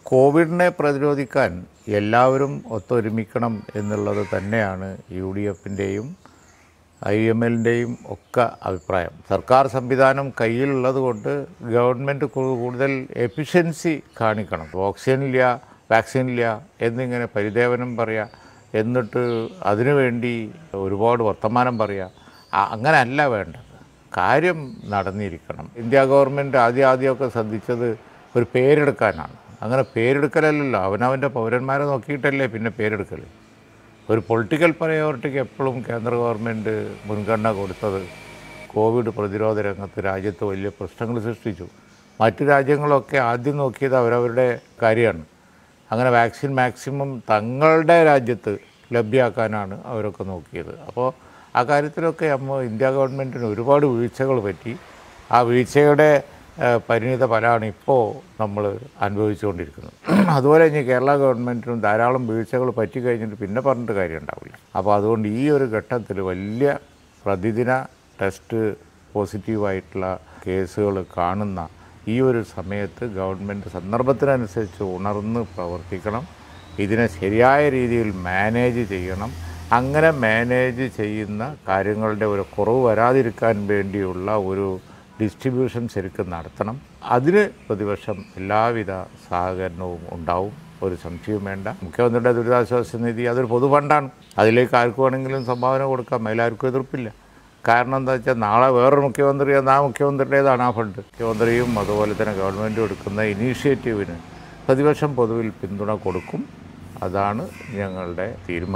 കോവിഡിനെ പ്രതിരോധിക്കാൻ എല്ലാവരും ഒത്തൊരുമിക്കണം എന്നുള്ളത് തന്നെയാണ് യു ഡി എഫിൻ്റെയും ഐ എം എല്ലിൻ്റെയും ഒക്കെ അഭിപ്രായം സർക്കാർ സംവിധാനം കയ്യിലുള്ളത് കൊണ്ട് ഗവൺമെൻറ് കൂടുതൽ എഫിഷ്യൻസി കാണിക്കണം ഓക്സിജനില്ല വാക്സിനില്ല എന്നിങ്ങനെ പരിദേവനം പറയുക എന്നിട്ട് അതിനുവേണ്ടി ഒരുപാട് വർത്തമാനം പറയുക അ- അങ്ങനെയല്ല വേണ്ടത് കാര്യം നടന്നിരിക്കണം ഇന്ത്യ ഗവൺമെൻറ് ആദ്യം ആദ്യമൊക്കെ ശ്രദ്ധിച്ചത് ഒരു പേരെടുക്കാനാണ് അങ്ങനെ പേരെടുക്കലല്ലല്ലോ അവനവൻ്റെ പൗരന്മാരെ നോക്കിയിട്ടല്ലേ പിന്നെ പേരെടുക്കൽ ഒരു പൊളിറ്റിക്കൽ പ്രയോറിറ്റിക്ക് എപ്പോഴും കേന്ദ്ര ഗവൺമെൻറ് മുൻഗണന കൊടുത്തത് കോവിഡ് പ്രതിരോധ രംഗത്ത് രാജ്യത്ത് വലിയ പ്രശ്നങ്ങൾ സൃഷ്ടിച്ചു മറ്റു രാജ്യങ്ങളൊക്കെ ആദ്യം നോക്കിയത് അവരവരുടെ കാര്യമാണ് അങ്ങനെ വാക്സിൻ മാക്സിമം തങ്ങളുടെ രാജ്യത്ത് ലഭ്യമാക്കാനാണ് അവരൊക്കെ നോക്കിയത് അപ്പോൾ ആ കാര്യത്തിലൊക്കെ നമ്മൾ ഇന്ത്യ ഗവൺമെൻറ്റിന് ഒരുപാട് വീഴ്ചകൾ പറ്റി ആ വീഴ്ചയുടെ ഏഹ്, പരിണിത ഫലമാണ് ഇപ്പോൾ നമ്മൾ അനുഭവിച്ചുകൊണ്ടിരിക്കുന്നത് അതുപോലെ ഇനി കേരള ഗവൺമെൻറ്റിനും ധാരാളം വീഴ്ചകൾ പറ്റി കഴിഞ്ഞിട്ട് പിന്നെ പറഞ്ഞിട്ട് കാര്യം ഉണ്ടാവില്ല അപ്പോൾ അതുകൊണ്ട് ഈ ഒരു ഘട്ടത്തിൽ വലിയ പ്രതിദിന ടെസ്റ്റ് പോസിറ്റീവായിട്ടുള്ള കേസുകൾ കാണുന്ന ഈ ഒരു സമയത്ത് ഗവൺമെൻറ് സന്ദർഭത്തിനനുസരിച്ച് ഉണർന്ന് പ്രവർത്തിക്കണം ഇതിനെ ശരിയായ രീതിയിൽ മാനേജ് ചെയ്യണം അങ്ങനെ മാനേജ് ചെയ്യുന്ന കാര്യങ്ങളുടെ ഒരു കുറവ് വരാതിരിക്കാൻ വേണ്ടിയുള്ള ഒരു ഡിസ്ട്രിബ്യൂഷൻ ശരിക്കും നടത്തണം അതിന് പ്രതിപക്ഷം എല്ലാവിധ സഹകരണവും ഉണ്ടാവും ഒരു സംശയവും വേണ്ട മുഖ്യമന്ത്രിയുടെ ദുരിതാശ്വാസ നിധി അതൊരു പൊതു ഫണ്ടാണ് അതിലേക്ക് ആർക്ക് വേണമെങ്കിലും സംഭാവന കൊടുക്കാം അതിലാർക്കും എതിർപ്പില്ല കാരണം എന്താ വെച്ചാൽ നാളെ വേറൊരു മുഖ്യമന്ത്രി ആ മുഖ്യമന്ത്രിയുടേതാണ് ആ ഫണ്ട് മുഖ്യമന്ത്രിയും അതുപോലെ തന്നെ ഗവൺമെൻറ് എടുക്കുന്ന ഇനീഷ്യേറ്റീവിന് പ്രതിപക്ഷം പൊതുവിൽ പിന്തുണ കൊടുക്കും അതാണ് ഞങ്ങളുടെ തീരുമാനം